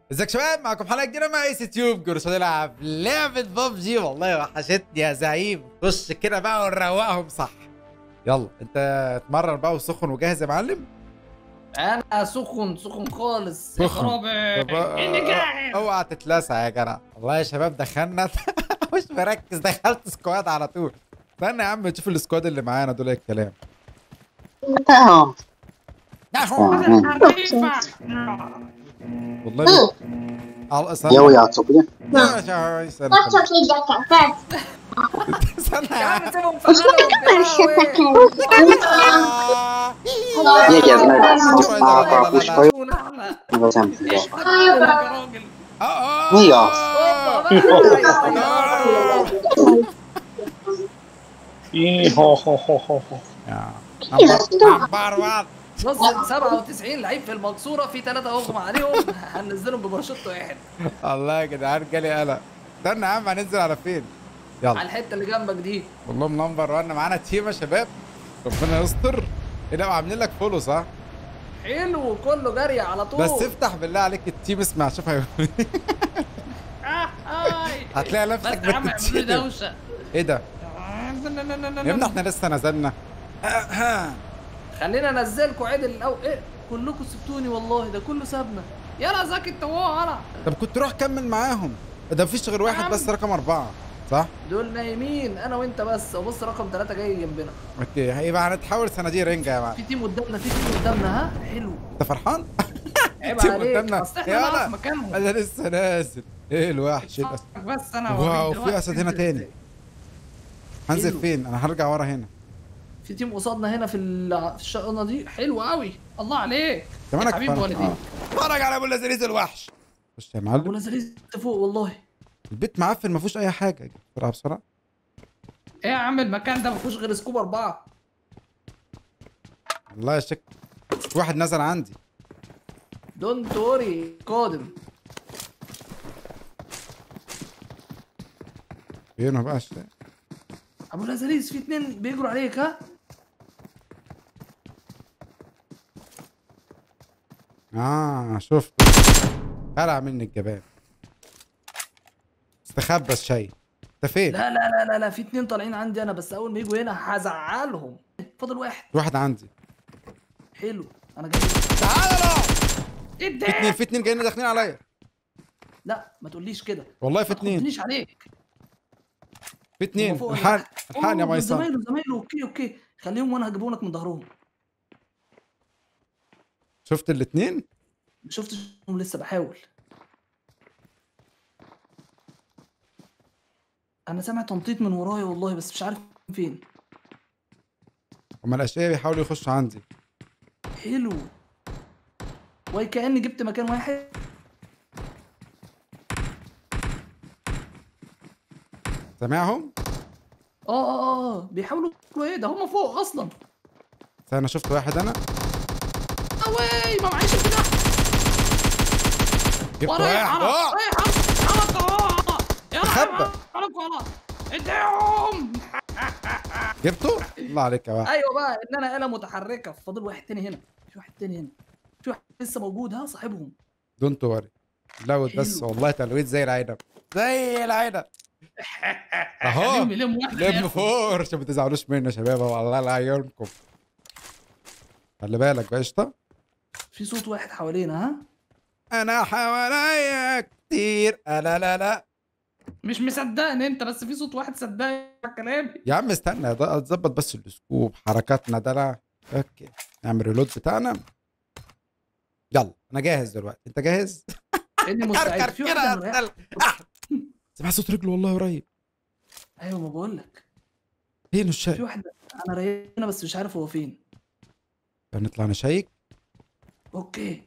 ازيك يا شباب معكم حلقه جديده مع ايس تيوب جرس نلعب لعبه ببجي والله وحشتني يا زعيم خش كده بقى ونروقهم صح يلا انت اتمرن بقى وسخن وجاهز يا معلم انا سخن سخن خالص يا سخن. خرابي طب- اللي جاي اوعى تتلسع يا جدع والله يا شباب دخلنا مش مركز دخلت سكواد على طول استنى يا عم نشوف السكواد اللي معانا دول ايه الكلام اه والله على استنى يو يا صبية يا شباب، استنى Patrz استنى. jak jaka, patrz. استنى يا يا عم عم سيبهم في حالهم No. Nie, nie, znajdę. لا، لا، لا، لا، لا. swoją ونحن nowocem. يا راجل آه، No ja. آه. I ho, ho, ho, ho, ho. يا نمبر نمبر 1 بص 97 لعيب في المقصوره في ثلاثه اغمى عليهم هننزلهم بباراشوت واحد الله يا جدعان جالي قلق استنى يا عم هننزل على فين على يلا الحته اللي جنبك دي والله نمبر 1 معانا تيم يا شباب ربنا يستر ايه ده عاملين لك فولو صح حلو كله جري على طول بس افتح بالله عليك التيم اسمع شوف هيقول إيه. آه، آي. هتلاقي بس نفسك يا عم اعملوا بتتشتم دوشه ايه ده يا ابني احنا لسه نزلنا خلينا انزلكوا عدل الاول ايه كلكم سبتوني والله ده كله سابنا يلا زكي انت وهو يلا طب كنت روح كمل معاهم ده مفيش غير واحد عم. بس رقم أربعة صح؟ دول نايمين انا وانت بس وبص رقم ثلاثة جاي جنبنا اوكي هيبقى هنتحول صناديق رنجة يا معلم في تيم قدامنا في تيم قدامنا ها حلو انت فرحان؟ عيب تيم عليك قدامنا. اصل احنا يلا. نعرف مكانهم انا لسه نازل ايه الوحش إيه الأسد؟ بس انا واو هوريك في دلوقتي اسد هنا تنزل تاني إزاي. هنزل حلو. فين؟ انا هرجع ورا هنا في تيم قصادنا هنا في ال- في الشقه دي حلو قوي الله عليك كمانك يا حبيب فرح. والدي آه. اتفرج على ابو لذيذ الوحش خش يا معلم ابو نزليز فوق والله البيت معفن ما فيهوش اي حاجه بسرعه بسرعه ايه يا عم المكان ده ما فيهوش غير سكوب اربعه والله يا شك في واحد نزل عندي دونت وري قادم فين بقى الشيء ابو لازاليز في اتنين بيجروا عليك ها اه شفت قلع مني الجبان استخبى الشيء انت فين؟ لا لا لا لا لا في اتنين طالعين عندي انا بس اول ما يجوا هنا هزعلهم فاضل واحد في واحد عندي حلو انا جاي تعالى ايه في اتنين ده في اتنين جايين داخلين عليا لا ما تقوليش كده والله في ما اتنين تخضنيش عليك في اتنين هما فوق ولا الحقني تحت؟ الحقني يا أوه، دول ميسان زمايله زمايله اوكي اوكي خليهم وانا هجيبهم من ظهرهم شفت الاتنين؟ ما شفتشهم لسه بحاول انا سامع تنطيط من ورايا والله بس مش عارف فين هما الاشقياء بيحاولوا يخشوا عندي حلو واي كاني جبت مكان واحد سامعهم؟ اه اه اه بيحاولوا يقولوا ايه ده هم فوق اصلا انا شفت واحد انا اوي ما معيش كده جبت ورايا واحد حرق اه ورايا حرق حرق يلا تخبى. حرق والله اديهم جبته؟ الله عليك يا واحد ايوه بقى ان انا آلة متحركة فاضل واحد تاني هنا في واحد تاني هنا في واحد لسه موجود ها صاحبهم دونت وري لوت بس حلو. والله تلويت زي العنب زي العنب اهو خليهم يلموا واحد لم ياخد. فور عشان ما تزعلوش مني يا شباب والله لا يعينكم خلي بالك بقى قشطه في صوت واحد حوالينا ها انا حواليا كتير لا لا لا مش مصدقني انت بس في صوت واحد صدقني على كلامي يا عم استنى ده اتظبط بس الاسكوب حركاتنا ده لا اوكي نعمل ريلود بتاعنا يلا انا جاهز دلوقتي انت جاهز؟ اني مستعد كركر في كده واحد أنا- أتقل. آه. سمع صوت رجله والله قريب ايوه ما بقول لك فين في الشاي؟ واحد انا رايقنا بس مش عارف هو فين نطلع نشيك اوكي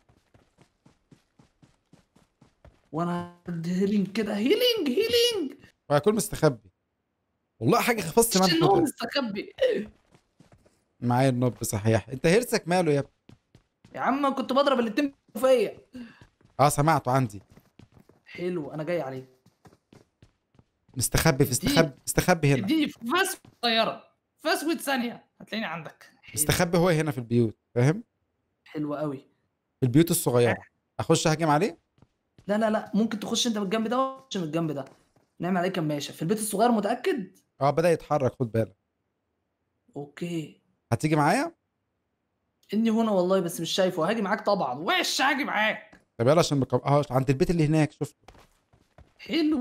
وانا هيلينج كده هيلينج هيلينج وهيكون مستخبي والله حاجه خفصت مش ان هو معاك مستخبي معايا النوب صحيح انت هرسك ماله يا ابني يا عم كنت بضرب الاتنين فيا اه سمعته عندي حلو انا جاي عليك مستخبي في استخبي استخبي هنا اديني فاس صغيره فاسوة ثانيه هتلاقيني عندك حلو. استخبي هو هنا في البيوت فاهم حلو قوي في البيوت الصغيره اخش اهجم عليه لا لا لا ممكن تخش انت من الجنب ده وتخش من الجنب ده نعمل عليه كماشه في البيت الصغير متاكد اه بدا يتحرك خد بالك اوكي هتيجي معايا اني هنا والله بس مش شايفه هاجي معاك طبعا وش هاجي معاك طب يلا عشان مكب... اه عند البيت اللي هناك شفته حلو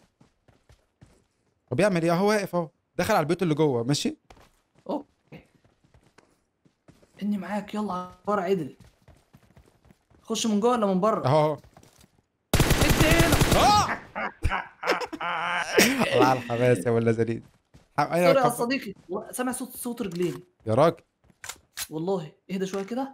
هو بيعمل ايه اهو واقف اهو دخل على البيت اللي جوه ماشي اوكي اني معاك يلا ورا عدل خش من جوه ولا من بره اهو اهو انت هنا الله على الحماس يا ولا زليل سوري يا ايوه صديقي والله سامع صوت صوت رجلين يا راجل والله اهدى شويه كده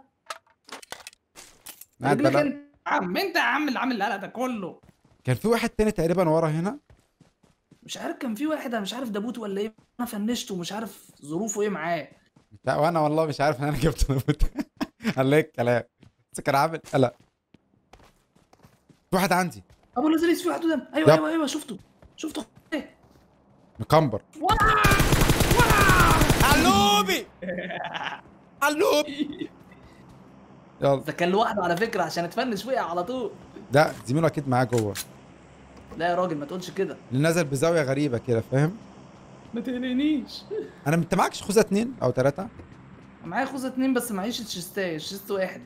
قاعد رجلك بلا- انت يا عم انت يا عم اللي عامل القلق ده كله كان في واحد تاني تقريبا ورا هنا مش عارف كان في واحد انا مش عارف ده بوت ولا ايه انا فنشته ومش عارف ظروفه ايه معاه لا وانا والله مش عارف ان انا جبت نبوت قال لي الكلام بس كان عامل قلق في واحد عندي ابو لازليس في واحد قدام ايوه يب. ايوه ايوه شفته شفته ايه مكمبر علوبي علوبي يلا ده كان لوحده على فكره عشان اتفنش وقع على طول ده زميله اكيد معاه جوه لا يا راجل ما تقولش كده اللي نزل بزاويه غريبه كده فاهم ما تقلقنيش انا انت معكش خوذه اتنين او ثلاثه معايا خوذه اتنين بس معيش تشيستايه تشيست واحد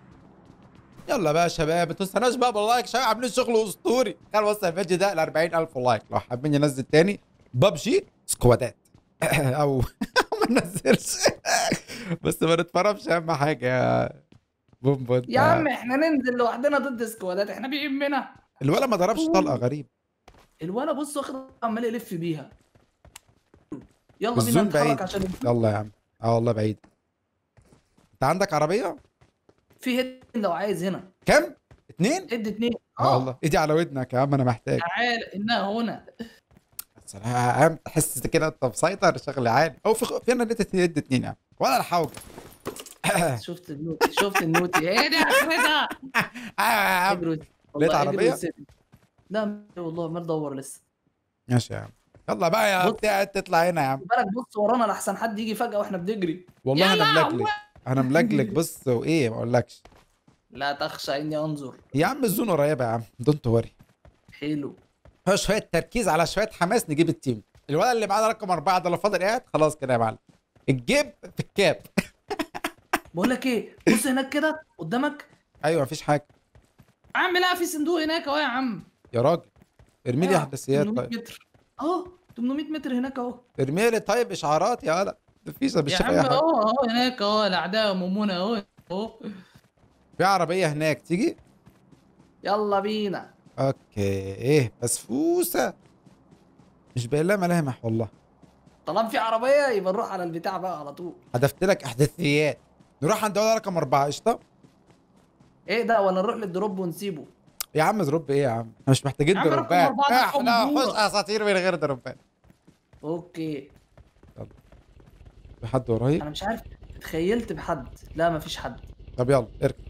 يلا بقى يا شباب ما تنسوناش بقى باللايك شباب عاملين شغل اسطوري خلينا نوصل الفيديو ده ل 40000 لايك لو حابين ننزل تاني ببجي سكوادات او ما ننزلش بس ما نتفرجش اهم حاجه يا بومبو يا عم احنا ننزل لوحدنا ضد سكوادات احنا بيهمنا الولد ما ضربش طلقه غريب الولا بص واخد عمال يلف بيها يلا بينا الزوم نتحرك بعيد. عشان يلا يا عم اه والله بعيد انت عندك عربيه في هيد لو عايز هنا كم اتنين هيد اتنين اه والله ايدي على ودنك يا عم انا محتاج تعال انها هنا سلام تحس كده انت مسيطر شغل عالي او في في انا لقيت يد اتنين يا عم ولا الحوجه شفت النوتي شفت النوتي ايه ده اخرتها ايوه يا عم اجري والله لقيت اجري عربية؟ وسيبني. لا والله ما ادور لسه ماشي يا عم يلا بقى يا بص. بتاع تطلع هنا يا عم خد بالك بص ورانا لحسن حد يجي فجأة واحنا بنجري والله يا انا لهوي. ملجلج انا ملجلج بص وايه ما اقولكش لا تخشى اني انظر يا عم الزون قريبه يا عم دونت وري حلو هو شويه تركيز على شويه حماس نجيب التيم الولد اللي معانا رقم اربعه ده لو فاضل قاعد خلاص كده يا معلم الجيب في الكاب بقول لك ايه بص هناك كده قدامك ايوه مفيش حاجه يا عم لا في صندوق هناك اهو يا عم يا راجل ارمي لي آه، احداثيات 800 طيب متر اه 800 متر هناك اهو ارمي لي طيب اشعارات يا ولد مفيش مش يا شايف عم اي حاجه اهو اهو هناك اهو الاعداء يمومونا اهو اهو في عربيه هناك تيجي يلا بينا اوكي ايه بسفوسه مش باين لها ملامح والله طالما في عربيه يبقى نروح على البتاع بقى على طول هدفت لك احداثيات نروح عند ولد رقم اربعه قشطه ايه ده ولا نروح للدروب ونسيبه يا عم دروب ايه يا عم احنا مش محتاجين يا عم رقم دروبات أربعة ده احنا قنبلة. حوش اساطير من غير دروبات اوكي في حد وراي انا مش عارف تخيلت بحد لا مفيش حد طب يلا اركب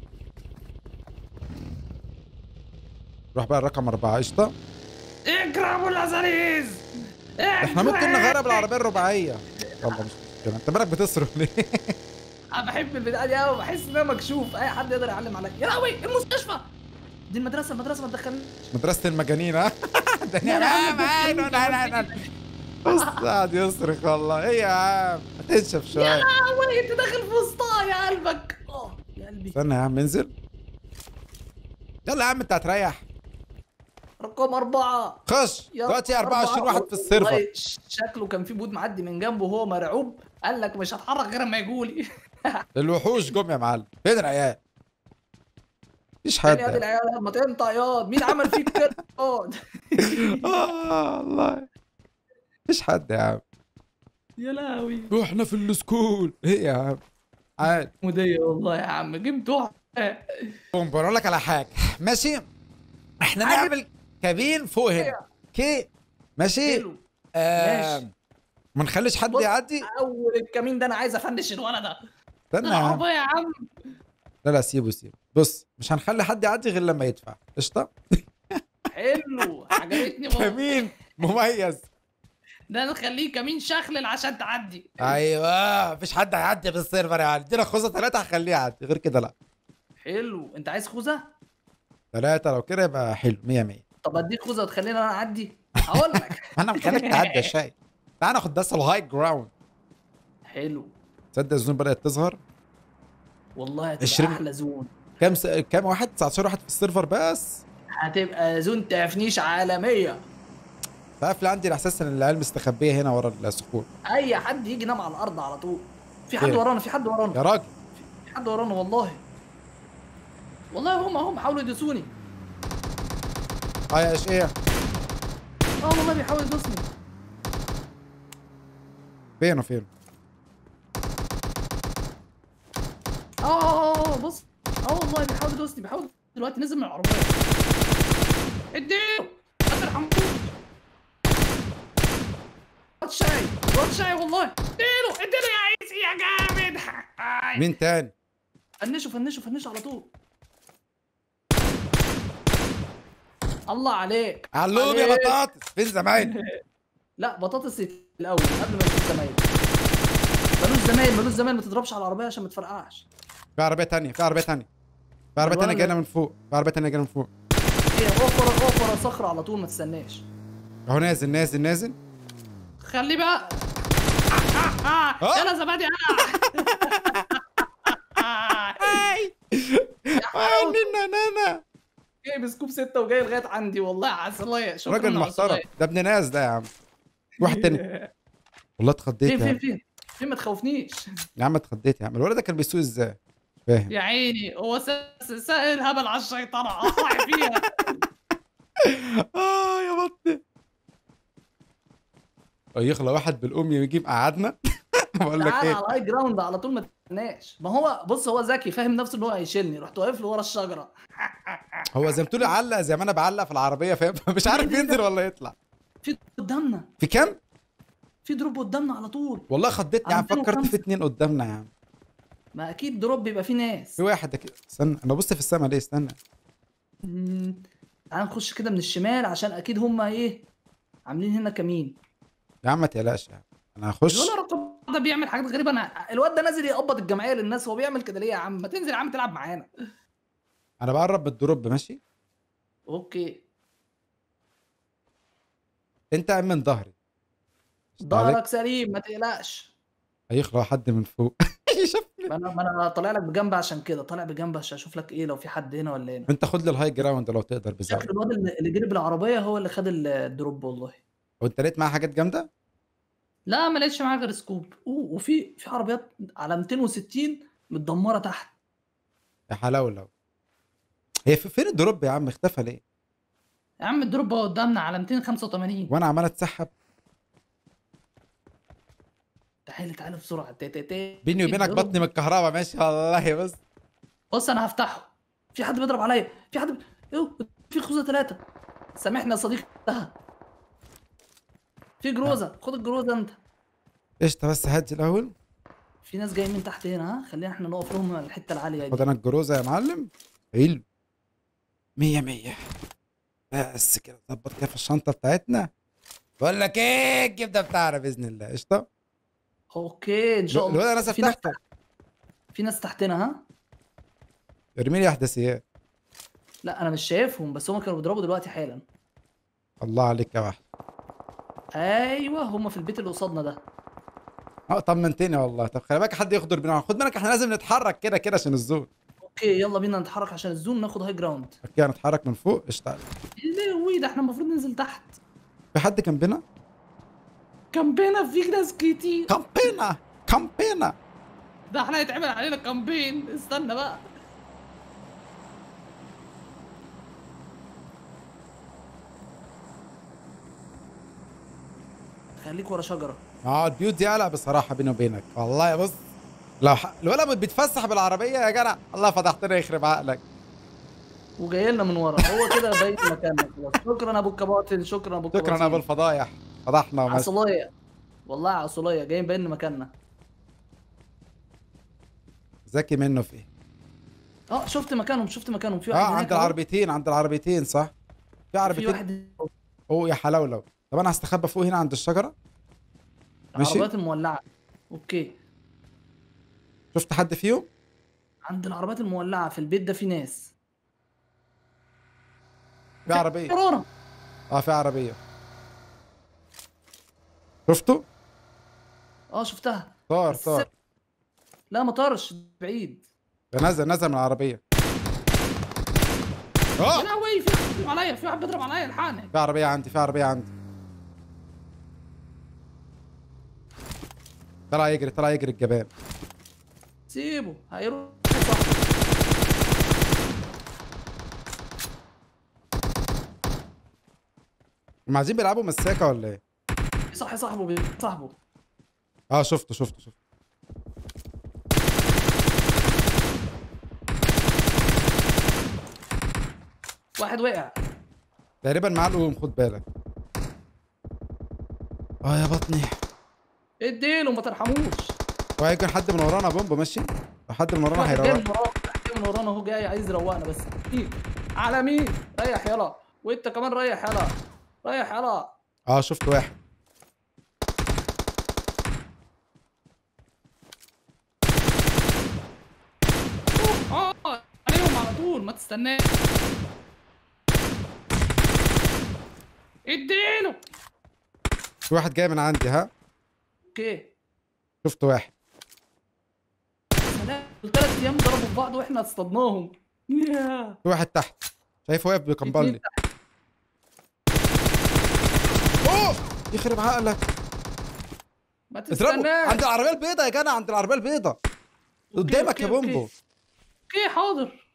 روح بقى الرقم اربعه قشطه اجري ابو الازاريز احنا ممكن نغير بالعربيه الرباعيه يلا مش مشكله انت مالك بتصرف ليه انا بحب البتاع دي قوي بحس ان انا مكشوف اي حد يقدر يعلم عليا يا لهوي المستشفى دي المدرسه المدرسه ما تدخلنيش مدرسه المجانين ها ده لا، لا، عم لا، عينه لا لا لا بص قاعد يصرخ والله ايه يا عم هتنشف يا شويه لهوي انت داخل في وسطها يا قلبك اه يا قلبي استنى يا عم انزل يلا يا عم انت هتريح رقم أربعة خش يلا، دلوقتي 24 أربعة. واحد في السيرفر والله ش- شكله كان في بود معدي من جنبه وهو مرعوب قال لك مش هتحرك غير ما يجولي الوحوش جم يا معلم فين العيال مفيش حد يا دي العيال ما تنطق ياض مين عمل فيك كده ياض آه والله مفيش حد يا عم يا لهوي واحنا في السكول ايه يا عم عادي مدية والله يا عم جيم تحفة بوم بقول لك على حاجه ماشي احنا عارف- نعمل كابين فوق هنا كي ماشي حلو آه ماشي. ما نخليش حد بص، يعدي اول الكمين ده انا عايز افنش الولد ده استنى يا عم العربية يا عم لا لا سيبه سيبه بص مش هنخلي حد يعدي غير لما يدفع قشطه حلو عجبتني والله. كمين مميز ده نخليه كمين شخلل عشان تعدي ايوه مفيش حد هيعدي بالسيرفر يا عم ادينا خوذه ثلاثه هخليه يعدي غير كده لا حلو انت عايز خوذة ثلاثة لو كده يبقى حلو 100 100 طب اديك خوذه وتخليني انا اعدي هقول لك انا مخليك تعدي يا شاي تعال ناخد بس الهاي جراوند حلو تصدق الزون بدأت تظهر والله هتبقى 20 احلى زون كام س... كام واحد 19 واحد في السيرفر بس هتبقى زون تفنيش عالميه فقفل عندي الاحساس ان العيال مستخبيه هنا ورا الصخور اي حد يجي ينام على الارض على طول في حد إيه؟ ورانا في حد يا ورانا راجل في حد ورانا والله والله هم هم حاولوا يدوسوني اه يا ايش ايه اه والله بيحاول يدوسني فينه فين اه اه اه بص اه والله بيحاول يدوسني بيحاول دلوقتي نزل من العربيه اديله قدر حمود واد شاي واد شاي والله اديله اديله يا عيسى يا جامد آي. مين تاني فنشه فنشه فنشه على طول الله عليك علوم يا عليك. بطاطس فين زمايلي لا بطاطس الاول قبل ما يشوف زمايل ملوش زمايل ملوش زمايل ما تضربش على العربيه عشان ما تفرقعش في عربيه تانية في عربيه تانية في عربيه تانية الولد جايه ده- من فوق في عربيه تانية جايه من فوق ايه اقف ورا اقف ورا صخره على طول ما تستناش اهو نازل نازل نازل خليه بقى آه. يلا زبادي نانا نانا جايب سكوب ستة وجاي لغايه عندي والله عسلية شكرا راجل يا محترم عسلية. ده ابن ناس ده يا عم واحد تاني والله اتخضيت فين يا فين عم فين فين ما تخوفنيش يا عم اتخضيت يا عم الولد ده كان بيسوق ازاي مش فاهم يا عيني هو س- سائل هبل على الشيطنة صاحي فيها اه يا بطني يخلى واحد بالام يجي مقعدنا بقول لك تعال ايه على الهاي جراوند على طول ما تستناش ما هو بص هو ذكي فاهم نفسه ان هو هيشيلني رحت واقف له ورا الشجره هو زي ما تقولي علق زي ما انا بعلق في العربيه فاهم مش عارف ينزل ولا يطلع في قدامنا في كام في دروب قدامنا على طول والله خضتني يا عم عندنا فكرت في خمسة. اتنين قدامنا يا عم ما اكيد دروب بيبقى فيه ناس في واحد اكيد استنى انا ببص في السما ليه استنى مم. تعال نخش كده من الشمال عشان اكيد هما ايه عاملين هنا كمين يا عم ما تقلقش يا عم انا هخش الولا رقم ده بيعمل حاجات غريبه انا الواد ده نازل يقبض الجمعيه للناس هو بيعمل كده ليه يا عم ما تنزل يا عم تلعب معانا انا بقرب بالدروب ماشي اوكي انت قايم من ظهري ظهرك سليم ما تقلقش هيخلق حد من فوق شافني ما انا ما انا طالع لك بجنب عشان كده طالع بجنب عشان اشوف لك ايه لو في حد هنا ولا هنا انت خد لي الهاي جراوند لو تقدر بزاويه شكل الواد اللي اللي جري بالعربيه هو اللي خد ال- الدروب والله وانت لقيت معاه حاجات جامده لا ما لقيتش معاه غير سكوب أوه وفي في عربيات على 260 متدمره تحت يا حلاوه هي في- فين الدروب يا عم اختفى ليه يا عم الدروب هو قدامنا على 285 وانا عمال اتسحب تعالى تعالى بسرعه تي تي تي بيني وبينك الدروب. بطني من الكهرباء ماشي والله بس بص انا هفتحه في حد بيضرب عليا في حد ب... أوه، في خوذه ثلاثه سامحني يا صديقي انتهى في جروزه خد الجروزه انت قشطه بس هدي الاول في ناس جايين من تحت هنا ها خلينا احنا نقف لهم الحته العاليه خد دي انا الجروزه يا معلم حلو مية مية بس كده ظبط كده في الشنطه بتاعتنا بقول لك ايه الجبده بتاعنا باذن الله قشطه اوكي ان شاء الله الولد انا في ناس فتحته في ناس تحتنا ها ارمي لي احداثيات لا انا مش شايفهم بس هم كانوا بيضربوا دلوقتي حالا الله عليك يا واحد ايوه هم في البيت اللي قصادنا ده اه طمنتني والله طب خلي بالك حد يخضر بينا خد بالك احنا لازم نتحرك كده كده عشان الزون اوكي يلا بينا نتحرك عشان الزون ناخد هاي جراوند اوكي هنتحرك من فوق قشطه لهوي ده احنا المفروض ننزل تحت في حد جنبنا كامبينا في ناس كتير كامبينا كامبينا ده احنا هيتعمل علينا كامبين استنى بقى خليك ورا شجره اه البيوت دي قلق بصراحه بيني وبينك والله بص لو ح... الولد بيتفسح بالعربيه يا جدع الله فتحتنا يخرب عقلك وجاي لنا من ورا هو كده باين مكاننا خلاص شكرا ابو الكباتن شكرا ابو الكباتن شكرا ابو الفضايح فضحنا وماشي عسلية والله عسلية جايين باين مكاننا ذكي منه في ايه اه شفت مكانهم شفت مكانهم في اه واحد هناك عند أهو. العربيتين عند العربيتين صح في في عربيتين واحد اوه يا حلاوه طب انا هستخبى فوق هنا عند الشجره ماشي. العربيات المولعة اوكي شفت حد فيهم عند العربيات المولعة في البيت ده في ناس في عربيه كورونا اه في عربيه شفته اه شفتها طار بس- طار لا ما طارش بعيد نزل نزل من العربيه يا اه لهوي في واحد بيضرب عليا في واحد بيضرب عليا الحقني في عربيه عندي في عربيه عندي طلع يجري طلع يجري الجبان سيبه هيروح صح هم عايزين بيلعبوا مساكه ولا ايه صح صاحبه بي- صاحبه اه شفته شفته شفته واحد وقع تقريبا معاه القوم خد بالك اه يا بطني اديله ما ترحموش وهيكون حد من ورانا بومب ماشي لو حد من ورانا واحد جاي هيروح من ورانا واحد جاي من ورانا اهو جاي عايز يروقنا بس مين على مين ريح يلا وانت كمان ريح يلا ريح يلا اه شفت واحد اه عليهم على طول ما تستناش اديله في واحد جاي من عندي ها اوكي شفت واحد سلام ثلاث ايام ضربوا في بعض واحنا اصطدناهم ياه. في واحد تحت شايفه واقف بيقنبل لي اتنين تحت. اوه يخرب عقلك ما اضربه تستناش عند العربيه البيضاء يا جدع عند العربيه البيضاء قدامك يا أوكي، أوكي. بومبو اوكي حاضر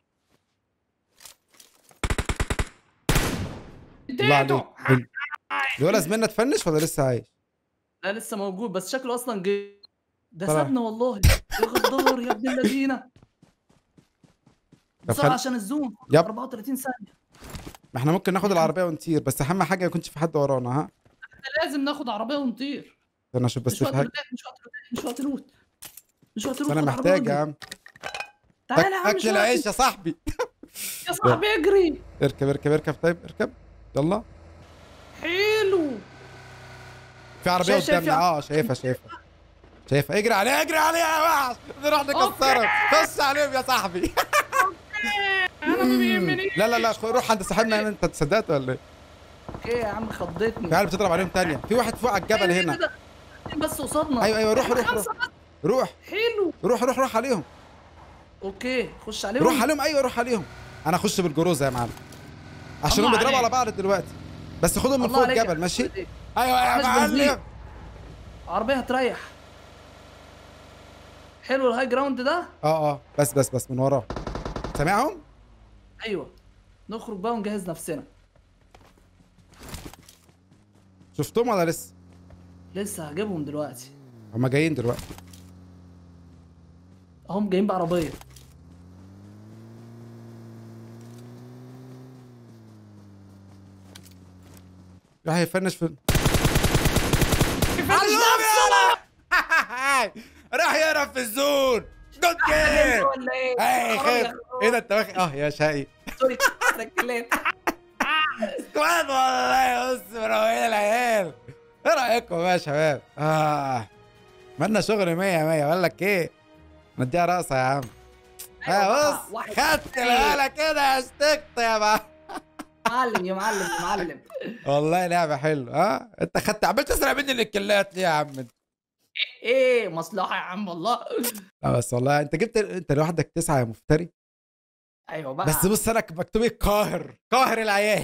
الله اديته عليك الولا زميلنا تفنش ولا لسه عايش؟ لا لسه موجود بس شكله اصلا جه ده طلع. سابنا والله يا غدار يا ابن الذين طب بسرعه خل- عشان الزوم يب. 34 ثانيه ما احنا ممكن ناخد العربيه ونطير بس اهم حاجه ما يكونش في حد ورانا ها احنا لازم ناخد عربيه ونطير انا اشوف بس مش في وقت حاجه لوت مش وقت لوت مش وقت لوت مش وقت لوت انا خد عربية محتاج يا واجري. عم تعالى يا عم مش اكل وقت. العيش يا صاحبي يا صاحبي اجري اركب اركب اركب طيب اركب يلا حلو في عربيه شايف- شايف قدامنا اه شايفها شايفها شايفها اجري عليه اجري عليه يا وحش نروح نكسره خش عليهم يا صاحبي انا ما بيهمنيش لا لا لا خ- روح عند صاحبنا هنا انت تصدقت ولا ايه؟ اوكي يا عم خضتني في عيال بتضرب عليهم تانية في واحد فوق على الجبل إيه هنا ده؟ بس قصادنا ايوه ايوه روح إحنا روح روح خمسة بس. روح حلو روح روح روح عليهم اوكي خش عليهم روح عليهم ايوه روح عليهم انا اخش بالجروزه يا معلم عشان الله هم بيضربوا عليك. على بعض دلوقتي بس خدهم من الله فوق عليك يا الجبل ماشي أحمد. ايوه يا إحنا مش بنزين. معلم عربيه هتريح حلو الهاي جراوند ده اه اه بس بس بس من وراه سامعهم ايوه نخرج بقى ونجهز نفسنا شفتهم ولا لسه لسه هجيبهم دلوقتي هم جايين دلوقتي اهم جايين بعربيه راح يفنش في يفنش راح يهرب في الزون جود نفسه ولا ايه؟ اي حرام يا خير أخوي. ايه ده انت واخد اه يا شقي سوري رجلات سكواد والله بص مروقين العيال ايه رايكم بقى يا شباب اه عملنا شغل 100 100 بقول لك ايه نديها رقصه يا عم أيوة اه بقى، بص واحد خدت اتنين. الهالة كده يا اشتقت يا بقى معلم يا معلم يا معلم والله لعبه حلوه ها انت خدت عمال تسرق مني الكلات ليه يا عم انت؟ ايه مصلحه يا عم والله لا بس والله انت جبت انت لوحدك تسعه يا مفتري ايوه بقى بس بص انا مكتوب إيه؟ قاهر قاهر العيال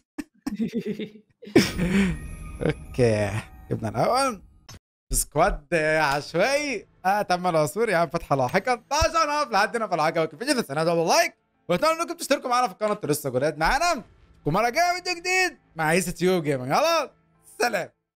اوكي جبنا الاول سكواد عشوائي اه تم العثور يا عم فتحه لاحقا 12 نقف لحد هنا في العجبك الفيديو ده سنه لايك واتمنى انكم تشتركوا معانا في القناه انتوا لسه جداد معانا ومره جايه فيديو جديد مع عيسى تيوب جيمنج يلا سلام